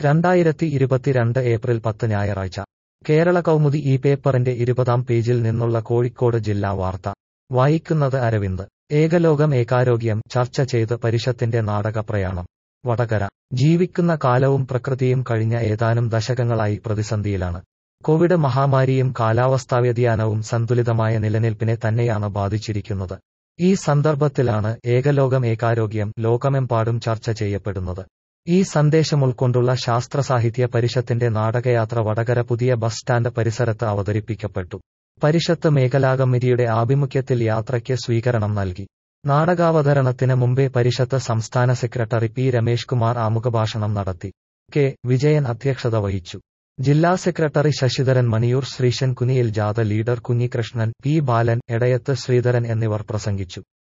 രണ്ടായിരത്തി ഇരുപത്തിരണ്ട് ഏപ്രിൽ പത്ത് ഞായറാഴ്ച കേരള കൗമുദി ഈ പേപ്പറിന്റെ ഇരുപതാം പേജിൽ നിന്നുള്ള കോഴിക്കോട് ജില്ലാ വാർത്ത വായിക്കുന്നത് അരവിന്ദ് ഏകലോകം ഏകാരോഗ്യം ചർച്ച ചെയ്ത് പരിഷത്തിന്റെ നാടക പ്രയാണം വടകര ജീവിക്കുന്ന കാലവും പ്രകൃതിയും കഴിഞ്ഞ ഏതാനും ദശകങ്ങളായി പ്രതിസന്ധിയിലാണ് കോവിഡ് മഹാമാരിയും കാലാവസ്ഥാവ്യതിയാനവും സന്തുലിതമായ നിലനിൽപ്പിനെ തന്നെയാണ് ബാധിച്ചിരിക്കുന്നത് ഈ സന്ദർഭത്തിലാണ് ഏകലോകം ഏകാരോഗ്യം ലോകമെമ്പാടും ചർച്ച ചെയ്യപ്പെടുന്നത് ഈ സന്ദേശം ഉൾക്കൊണ്ടുള്ള ശാസ്ത്ര സാഹിത്യ പരിഷത്തിന്റെ നാടകയാത്ര വടകര പുതിയ ബസ് സ്റ്റാൻഡ് പരിസരത്ത് അവതരിപ്പിക്കപ്പെട്ടു പരിഷത്ത് മേഖലാ കമ്മിറ്റിയുടെ ആഭിമുഖ്യത്തിൽ യാത്രയ്ക്ക് സ്വീകരണം നൽകി നാടകാവതരണത്തിന് മുമ്പേ പരിഷത്ത് സംസ്ഥാന സെക്രട്ടറി പി രമേഷ് കുമാർ ആമുഖഭാഷണം നടത്തി കെ വിജയൻ അധ്യക്ഷത വഹിച്ചു ജില്ലാ സെക്രട്ടറി ശശിധരൻ മണിയൂർ ശ്രീശൻ കുനിയിൽ ജാഥ ലീഡർ കുഞ്ഞികൃഷ്ണൻ പി ബാലൻ എടയത്ത് ശ്രീധരൻ എന്നിവർ പ്രസംഗിച്ചു